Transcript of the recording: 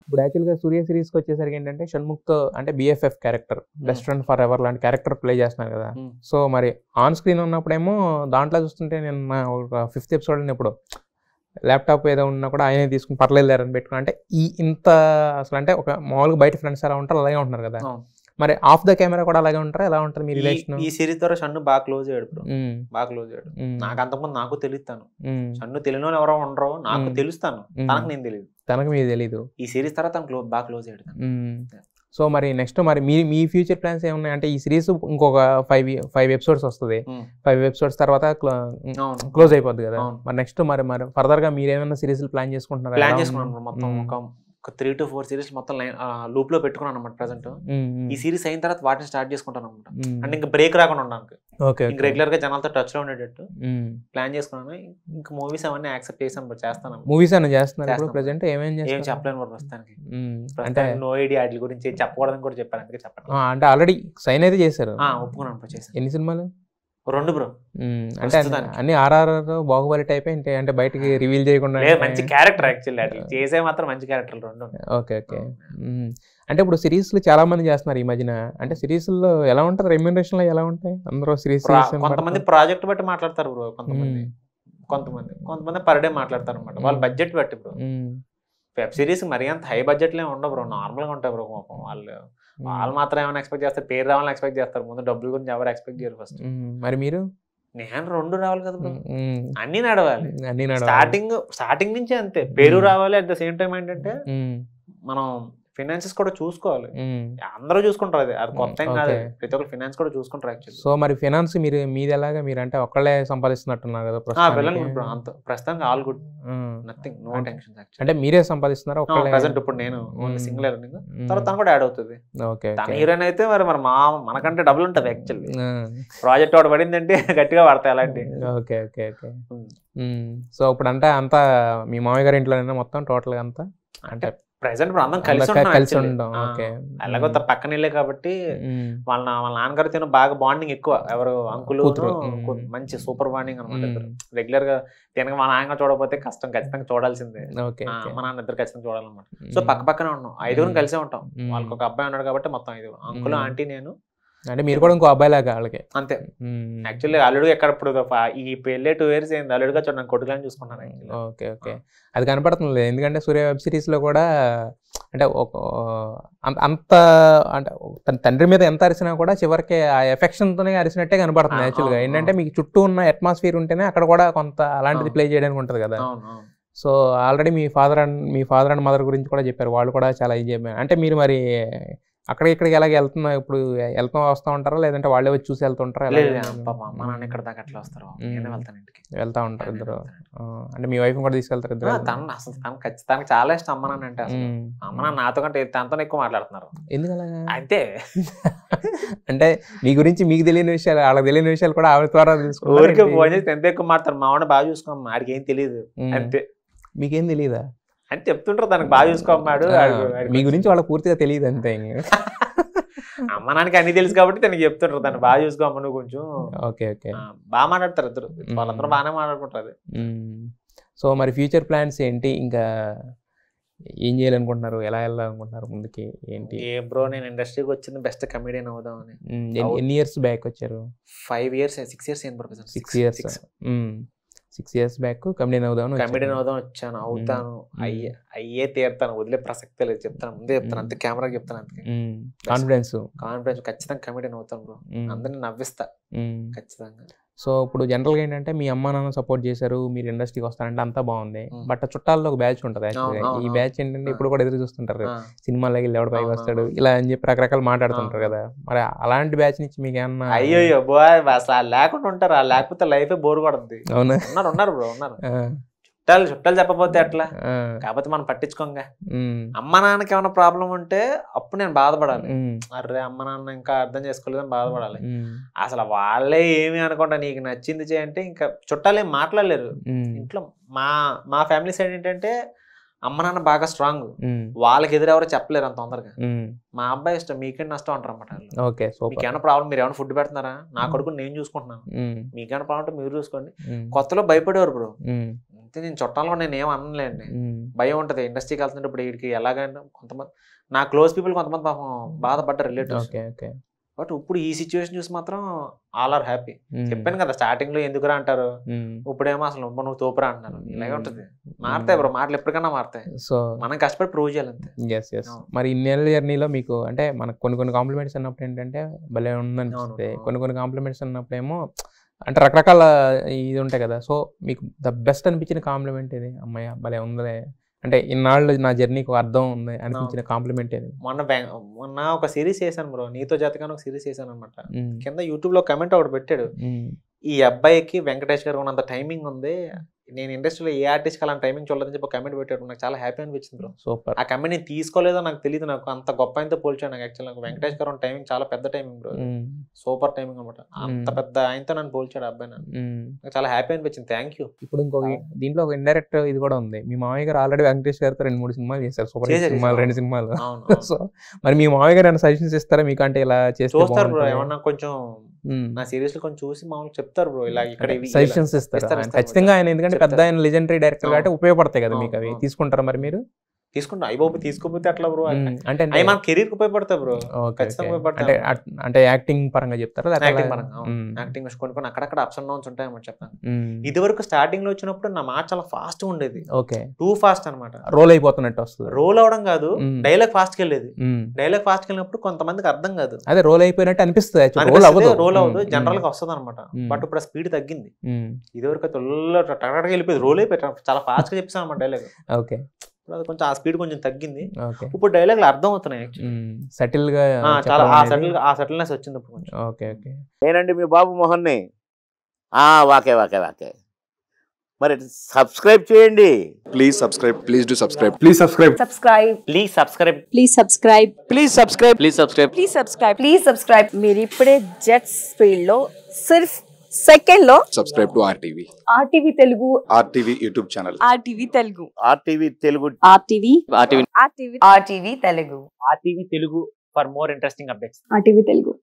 ఇప్పుడు యాక్చువల్గా సూర్య సిరీస్కి వచ్చేసరికి ఏంటంటే షణ్ముఖ్తో అంటే BFF character best friend forever లాంటి క్యారెక్టర్ ప్లే చేస్తున్నారు కదా Hmm. సో మరి ఆన్ స్క్రీన్ ఉన్నప్పుడేమో దాంట్లో చూస్తుంటే నేను నా ఒక ఫిఫ్త్ ఎపిసోడ్ ఇప్పుడు ల్యాప్టాప్ ఏదో ఉన్నా కూడా ఆయనే తీసుకుని పర్లేదు అని పెట్టుకుని అంటే ఈ ఇంత అసలు అంటే ఒక మామూలుగా బయట ఫ్రెండ్స్ ఎలా ఉంటారు అలాగే ఉంటున్నారు కదా అవును. మరి ఆఫ్ ద కెమెరా కూడా అలాగే ఉంటారా ఎలా ఉంటుంది మీ ఈ- రిలేషన్ ఈ సిరీస్ ద్వారా షన్ను బాగా క్లోజ్ అయ్యాడు బ్రో బాగా క్లోజ్ అయ్యాడు నాకు అంతకుముందు నాకు తెలుస్తాను షన్ను తెలియని వాళ్ళు ఎవరో ఉండరు నాకు Hmm. తెలుస్తాను Hmm. తనకు నేను తెలియదు తనకు మీకు తెలీదు ఈ సిరీస్ తర్వాత తను క్లోజ్ బాగా క్లోజ్ అయ్యాడు తను. సో మరి నెక్స్ట్ మరి మీ మీ ఫ్యూచర్ ప్లాన్స్ ఏమున్నాయి అంటే ఈ సిరీస్ ఇంకొక ఫైవ్ ఫైవ్ ఎపిసోడ్స్ వస్తుంది Hmm. ఫైవ్ ఎపిసోడ్స్ తర్వాత అవును క్లోజ్ అయిపోద్ది కదా అవును. మరి నెక్స్ట్ మరి మరి ఫర్దర్ గా మీరు ఏమైనా సిరీస్ ప్లాన్ చేసుకుంటున్నారా ప్లాన్ ఎలా చేసుకున్నాను ఉంది? bro. మొత్తం Hmm. ఒక ఒక త్రీ టు ఫోర్ సిరీస్ మొత్తం లైన్ లూప్ లో పెట్టుకున్నాను అనమాట ప్రజెంట్ ఉమ్, ఉమ్, ఈ సిరీస్ అయిన తర్వాత వాటిని స్టార్ట్ చేసుకుంటాను అనమాట ఉమ్. అంటే ఇంకా బ్రేక్ రాకుండా ఉండడానికి ఓకే ఇంక రెగ్యులర్ గా జనాలతో టచ్ లో ఉండేటట్టు ఉమ్. ప్లాన్ చేసుకున్నాను ఇంకా మూవీస్ అవన్నీ యాక్సెప్ట్ చేసాను bro. చేస్తాను మూవీస్ అని చేస్తున్నారు ఇప్పుడు చేస్తాం. ప్రెసెంట్ ఏమేం ఏం చేస్తారు చెప్పలేను bro ప్రస్తుతానికి ఉమ్, అంటే ప్రస్తుతానికి నో ఐడియా వాటి గురించి ఏం చెప్పకూడదని కూడా చెప్పాను అందుకే చెప్పండి ఆ, అంటే ఆల్రెడీ సైన్ అయితే చేశారు ఒప్పుకున్నాను bro, చేశాను ఎన్ని సినిమాలు రెండు బ్రో ఉమ్, అంటే అన్ని- ప్రస్తుతానికి. అన్ని ఆర్ఆర్ బాహుబలి టైప్ ఏంటి అంటే బయటికి రివీల్ చేయకుండా లేదు మంచి క్యారెక్టర్ యాక్చువల్లీ అట్లా చేసే మాత్రం మంచి క్యారెక్టర్ రెండు ఓకే ఓకే మ్మ్. అంటే ఇప్పుడు సిరీస్లు చాలా మంది చేస్తున్నారు ఈ మధ్యన అంటే సిరీస్లో ఎలా ఉంటుంది రెమ్యూనరేషన్ లో ఎలా ఉంటాయి అందరూ సిరీస్ ప్రా- కొంతమంది ప్రాజెక్ట్ బట్టి మాట్లాడతారు బ్రో కొంతమంది కొంతమంది కొంతమంది పర్ డే మాట్లాడతారు అనమాట వాళ్ళ Hmm. బడ్జెట్ బట్టి బ్రో వెబ్ సిరీస్ మరీ అంత హై బడ్జెట్ లో ఉండవు బ్రో నార్మల్ గా ఉంటాయి బ్రో పాపం వాళ్ళు వాళ్ళు మాత్రం ఏమైనా ఎక్స్పెక్ట్ చేస్తారు పేరు రావాలని ఎక్స్పెక్ట్ చేస్తారు ముందు డబ్బుల గురించి ఎవరు ఎక్స్పెక్ట్ చేయరు ఫస్ట్ మరి మీరు నేను రెండు రావాలి కదా బ్రో మ్మ్. అన్ని నడవాలి అన్ని నడవాలి. స్టార్టింగ్ స్టార్టింగ్ నుంచి అంతే పేరు Hmm. రావాలి అట్ ద సేమ్ టైం ఏంటంటే మ్మ్. మనం ఫినాన్సెస్ కూడా చూసుకోవాలి మ్మ్. అందరూ చూసుకుంటారు అది అది కొత్త ఏం కాదు Okay. ప్రతి ఒక్కరు ఫినాన్స్ కూడా చూసుకుంటారు యాక్చువల్లీ సో మరి ఫినాన్స్ మీరు మీది ఎలాగా మీరు అంటే ఒక్కళ్ళే సంపాదిస్తున్నట్టున్నారు కదా వెళ్ళండి ప్రస్తుతానికి. బ్రో అంత ప్రస్తుతానికి ఆల్ గుడ్ మ్మ్. నథింగ్ నో అంటే- టెన్షన్ అంటే మీరే సంపాదిస్తున్నారా ఒక్కళ్ళే ప్రెసెంట్ ఇప్పుడు నేను ఓన్లీ Hmm. సింగిల్ ఎర్నింగ్ మ్మ్. తర్వాత తను కూడా యాడ్ అవుతుంది ఓకే తన ఓకే హీరోయిన్ అయితే మరి మరి మా మనకంటే డబ్బులు ఉంటుంది యాక్చువల్లీ మ్మ్. ప్రాజెక్ట్ ఒకటి పడిందంటే గట్టిగా పడతాయి అలాంటి ఓకే ఓకే ఓకే Hmm. మ్మ్. సో ఇప్పుడు అంటే అంతా మీ మామయ్య గారి ఇంట్లోనే మొత్తం టోటల్ గా అంతా అంటే ప్రెసెంట్ ఇప్పుడు అందరం కలిసి అందరూ ఉంటాం కలిసి actually. ఉంటాం ఆ, ఓకే ఎలాగో త- పక్కన ఇల్లే కాబట్టి మ్మ్. వాళ్ళ నా- వాళ్ళ నాన్నగారు తిన బాగా బాండింగ్ ఎక్కువ ఎవరు అంకులు కూతురు. మ్మ్. మంచి సూపర్ బాండింగ్ అనమాట ఇద్దరు మ్మ్. రెగ్యులర్ గా తినక మా నాన్నగా చూడకపోతే కష్టం ఖచ్చితంగా చూడాల్సిందే ఓకే ఆ, ఓకే మా నాన్న ఇద్దరు ఖచ్చితంగా చూడాలన్నమాట సో పక్క పక్కనే ఉన్నాం ఐదుగురు మ్మ్. కలిసే ఉంటాం మ్మ్. వాళ్ళకి ఒక అబ్బాయి ఉన్నాడు కాబట్టి మొత్తం ఐదుగురు అంకుల్ మ్మ్. ఆంటీ నేను అంటే మీరు కూడా ఇంకో అబ్బాయి లాగా వాళ్ళకి అంతే మ్మ్. యాక్చువల్లీ అల్లుడు ఎక్కడ ఇప్పుడు ఫ- ఈ పెళ్ళే టూ ఇయర్స్ అయింది అల్లుడుగా చూడండి కొడుకులని చూసుకున్నాను actually. ఓకే ఓకే అది కనపడుతుంది ఎందుకంటే సూర్య వెబ్ సిరీస్ లో కూడా అంటే ఒక అంత అంత అంటే తన తండ్రి మీద ఎంత అరిసినా కూడా చివరికి ఆ ఎఫెక్షన్ తోనే అరిసినట్టే కనపడుతుంది ఆ, యాక్చువల్ గా ఆ, ఏంటంటే ఆ. మీకు చుట్టూ ఉన్న అట్మాస్ఫియర్ ఉంటేనే అక్కడ కూడా కొంత అలాంటిది ఆ. ప్లే చేయడానికి ఉంటుంది కదా అవును అవును సో ఆల్రెడీ మీ ఫాదర్ అండ్ మీ ఫాదర్ అండ్ మదర్ గురించి కూడా చెప్పారు వాళ్ళు కూడా చాలా ఇది చెప్పారు అంటే మీరు మరి అక్కడ ఇక్కడికి ఎలాగ వెళ్తున్నా ఇప్పుడు వెళ్తా వస్తూ ఉంటారా లేదంటే వాళ్ళే వచ్చి చూసి వెళ్తుంటారా ఎలా? లేదు లేదు, పాప మా నాన్న ఇక్కడ దాకా అట్లా వస్తారు నేనే మ్మ్. వెళ్తాను ఇంటికి వెళ్తా ఉంటారు నేనే ఇద్దరు వెళ్తాను. ఆ, అంటే మీ వైఫ్ కూడా తీసుకెళ్తారు ఇద్దరు ఆ, తను అసలు తనకు ఖచ్చితంగా చాలా ఇష్టం అమ్మ నాన్న అంటే అసలు మ్మ్. అమ్మ నాన్న నాతో కంటే తనతో ఎక్కువ మాట్లాడుతున్నారు ఎందుకు అలాగా అంతే అంటే మీ గురించి మీకు తెలియని విషయాలు వాళ్ళకి తెలియని విషయాలు కూడా ఆవిడ ద్వారా తెలుసుకున్నారా ఊరికే ఏంటి? ఫోన్ చేసి ఎంత ఎక్కువ మాట్లాడతారు మా వాడిని బాగా చూసుకోమ్మా ఆడికి ఏం తెలియదు మ్మ్. అంతే మీకేం తెలియదా అని చెప్తుంటారు తనకు బాగా చూసుకోమ్మాడు ఆ, ఆడు- ఆడికి మీ గురించి వాళ్ళకి పూర్తిగా తెలియదు అంతే ఇంక. అమ్మ నాన్నకి అన్ని తెలుసు కాబట్టి తనకి చెప్తుంటారు తను బాగా చూసుకోమ్మ నువ్వు కొంచెం ఓకే ఓకే ఆ, బాగా మాట్లాడతారు ఇద్దరు మ్మ్. వాళ్ళందరూ బాగానే మాట్లాడుకుంటారు అది మ్మ్. సో మరి ఫ్యూచర్ ప్లాన్స్ ఏంటి ఇంకా ఏం చేయాలనుకుంటున్నారు ఎలా వెళ్ళాలనుకుంటున్నారు ముందుకి ఏంటి ఏ బ్రో నేను ఇండస్ట్రీకి వచ్చింది బెస్ట్ కమెడియన్ అవుదామని మ్మ్. ఎన్ని- ఎన్ని ఇయర్స్ బ్యాక్ వచ్చారు ఫైవ్ ఇయర్స్ సిక్స్ ఇయర్స్ ఏం bro six years six years back comedian అవుదాం కమెడియన్ అవుదాం వచ్చాను అవుతాను అయ్యే అయ్యే తీరుతాను వదిలే ప్రసక్తే లేదు చెప్తాను ముందే చెప్తాను అంతే కెమెరాకి చెప్తాను అంతే కాన్ఫిడెన్స్ కాన్ఫిడెన్స్ ఖచ్చితంగా కమెడియన్ అవుతాను బ్రో అందరిని నవ్విస్తా ఖచ్చితంగా సో ఇప్పుడు జనరల్గా ఏంటంటే మీ అమ్మ నాన్న సపోర్ట్ చేశారు మీరు ఇండస్ట్రీకి వస్తారంటే అంతా బాగుంది మ్మ్. బట్ చుట్టాల్లో ఒక బ్యాచ్ ఉంటుంది యాక్చువల్గా అవును, ఈ అవును. బ్యాచ్ ఏంటంటే ఆ. ఇప్పుడు కూడా ఎదురు చూస్తుంటారు ఆ, సినిమాలకి వెళ్ళి ఎవడ పైకి అవును, వస్తాడు అవును. ఇలా అని చెప్పి రకరకాల మాట్లాడుతుంటారు అవును. కదా మరి అలాంటి బ్యాచ్ నుంచి మీకు ఏమన్నా అయ్యో అయ్యో బాయ్ అసలు ఆ లేకుండా ఉంటారు ఆ లేకపోతే లైఫ్ బోర్ కొడుతుంది అవునా ఉన్నారు ఉన్నారు బ్రో ఉన్నారు ఆ, చుట్టాలు చుట్టాలు చెప్పపోతే ఎట్లా ఆ, కాకపోతే మనం పట్టించుకోంగా మ్మ్, అమ్మ నాన్నకి ఏమైనా ప్రాబ్లం ఉంటే అప్పుడు నేను బాధపడాలి మ్మ్, అర్రే అమ్మ నాన్న ఇంకా అర్థం చేసుకోలేదని బాధపడాలి మ్మ్, అసలు వాళ్ళే ఏమి అనుకుంటా నీకు నచ్చింది చేయంటే ఇంకా చుట్టాలు ఏం మాట్లాడలేరు మ్మ్, ఇంట్లో మా మా ఫ్యామిలీ సైడ్ ఏంటంటే అమ్మ నాన్న బాగా స్ట్రాంగ్ మ్మ్, వాళ్ళకి ఎదురు ఎవరు చెప్పలేరు అంత తొందరగా మ్మ్. మా అబ్బాయి ఇష్టం మీకేం నష్టం అంటారు అన్నమాట వాళ్ళు. ఓకే మీకు సూపర్ ఏమైనా ప్రాబ్లం మీరు ఏమైనా ఫుడ్ పెడుతున్నారా నా కొడుకు నేను చూసుకుంటున్నాను మ్మ్, మీకేమైనా ప్రాబ్లం ఉంటే మీరు చూసుకోండి మ్మ్, కొత్తలో భయపడేవారు బ్రో మ్మ్, అంతే నేను చుట్టాలో నేను ఏం అనలేండి ఉమ్, భయం ఉంటుంది ఇండస్ట్రీకి వెళ్తుంటే ఇప్పుడు వీడికి ఎలాగైనా కొంతమంది నా క్లోజ్ పీపుల్ కొంతమంది పాపం బాధపడ్డ రిలేటివ్స్ ఓకే ఓకే బట్ ఇప్పుడు ఈ సిచ్యువేషన్ చూసి మాత్రం ఆల్ ఆర్ హ్యాపీ ఉమ్, చెప్పాను కదా స్టార్టింగ్ లో ఎందుకురా అంటారు ఉమ్, ఇప్పుడేమో అసలు నువ్వు నువ్వు తోపురా అంటున్నారు ఇలాగే ఉమ్. ఉంటుంది మారుతాయి బ్రో మాటలు ఎప్పటికైనా మారుతాయి సో మనం కష్టపడి ప్రూవ్ చేయాలి అంతే ఎస్ ఎస్ అవును. మరి ఇన్నేళ్ళ జర్నీలో మీకు అంటే మనకు కొన్ని కొన్ని కాంప్లిమెంట్స్ అన్నప్పుడు ఏంటంటే భలే ఉందనిపిస్తుంది అవును. కొన్ని కొన్ని కాంప్లిమెంట్స్ అన్నప్పుడు ఏమో అంటే రకరకాల ఇది ఉంటాయి కదా సో మీకు ద బెస్ట్ అనిపించిన కాంప్లిమెంట్ ఇది అమ్మాయి భలే ఉందిలే అంటే ఇన్నాళ్ళు నా జర్నీకి ఒక అర్థం ఉంది అనిపించిన కాంప్లిమెంట్ ఇది మొన్న బ్యాం- మొన్న ఒక సిరీస్ చేశాను బ్రో నీతో జాతకాన్ని ఒక సిరీస్ చేశాను అనమాట ఉమ్, కింద యూట్యూబ్ లో కమెంట్ ఒకటి పెట్టాడు ఉమ్, ఈ అబ్బాయికి వెంకటేష్ గారు ఉన్నంత టైమింగ్ ఉంది నేను ఇండస్ట్రీలో ఏ ఆర్టిస్ట్ అలాంటి టైమింగ్ చూడలేదని చెప్పి కమెంట్ పెట్టాడు నాకు చాలా హ్యాపీ అనిపించింది బ్రో సూపర్ ఆ కమెంట్ నేను తీసుకోలేదో నాకు తెలియదు నాకు అంత గొప్ప ఆయనతో పోల్చాను నాకు యాక్చువల్ నాకు వెంకటేష్ గారు టైమింగ్ చాలా పెద్ద timing bro um, super timing అనమాట అంత మ్మ్. పెద్ద ఆయనతో నన్ను పోల్చాడు ఆ అబ్బాయి నన్ను ఉమ్. నాకు చాలా హ్యాపీ అనిపించింది థ్యాంక్ యూ ఇప్పుడు ఇంకొక దీంట్లో ఒక ఇండైరెక్ట్ ఇది కూడా ఉంది మీ మామయ్య గారు ఆల్రెడీ వెంకటేష్ గారితో రెండు మూడు సినిమాలు చేశారు సూపర్ హిట్ చేశారు, సినిమాలు చేశారు. రెండు సినిమాలు అవును అవును. సో మరి మీ మామయ్య గారు ఏమైనా సజెషన్స్ ఇస్తారా మీకు అంటే ఇలా చేస్తే చూస్తారు బ్రో బాగుంటుంది? ఏమన్నా కొంచెం ఉమ్. నా సిరీస్ లో కొంచెం చూసి మామూలు చెప్తారు బ్రో ఇలా ఇక్కడ ఇవి- ఇలా. సజెషన్స్ ఇస్తారు ఇస్తారు, ఆయన ఇస్తారు, ఖచ్చితంగా ఆయన ఎందుకంటే పెద్ద చెప్తారు. ఆయన లెజెండరీ డైరెక్టర్ కాబట్టి ఉపయోగపడతాయి కదా మీకు అవి అవును, అవును. తీసుకుంటారా మరి మీరు తీసుకుంటా అయ్యి బాబు తీసుకోపోతే అట్లా బ్రో ఉమ్, అంటే అవి మన కెరీర్ కి ఉపయోగపడతాయి బ్రో ఓకే, ఖచ్చితంగా ఓకే. ఉపయోగపడతాయి అంటే అట్- అంటే యాక్టింగ్ పరంగా చెప్తారా లేకపోతే యాక్టింగ్ అలా- పరంగా ఉమ్, యాక్టింగ్ కొన్ని కొన్ని అక్కడక్కడ అప్స్ అండ్ డౌన్స్ ఉంటాయన్నమాట చెప్తాను ఉమ్, ఇది వరకు స్టార్టింగ్ లో వచ్చినప్పుడు నా మాట చాలా ఫాస్ట్ ఉండేది ఓకే టూ ఫాస్ట్ అన్నమాట రోల్ అయిపోతున్నట్టు వస్తుంది రోల్ అవడం కాదు మ్మ్. డైలాగ్ ఫాస్ట్ వెళ్ళేది ఉమ్, డైలాగ్ ఫాస్ట్ వెళ్ళినప్పుడు కొంతమందికి అర్థం కాదు అదే రోల్ అయిపోయినట్టు అనిపిస్తుంది రోల్ అవ్వదు రోల్ అవ్వదు ఉమ్, జనరల్ గా వస్తుంది అనమాట మ్మ్. బట్ ఇప్పుడు స్పీడ్ తగ్గింది ఉమ్, ఇది వరకు టక్కడికి వెళ్ళిపోయింది రోల్ అయిపోయి చాలా ఫాస్ట్ గా చెప్పాను అనమాట డైలాగ్ ఓకే ఇప్పుడు అది కొంచెం ఆ స్పీడ్ కొంచెం తగ్గింది ఓకే ఇప్పుడు డైలాగ్ అర్థం అవుతున్నాయి actually. సెటిల్ గా ఆ, చాలా చెప్పడం ఆ అనేది- సెటిల్ ఆ సెటిల్నెస్ వచ్చింది ఇప్పుడు కొంచెం ఓకే ఓకే నేనండి మీ బాబు మోహన్ని ఆ, వాకే వాకే వాకే మరి సబ్స్క్రైబ్ చేయండి Please subscribe. Please do subscribe. Please subscribe. subscribe please subscribe please subscribe please subscribe please subscribe please subscribe please subscribe మీరు ఇప్పుడే జెట్స్ ఫీల్డ్ లో సిర్ఫ్ సెకండ్ లో Subscribe to RTV. RTV Telugu RTV YouTube channel. RTV Telugu RTV Telugu RTV RTV RTV RTV Telugu RTV Telugu for more interesting updates RTV Telugu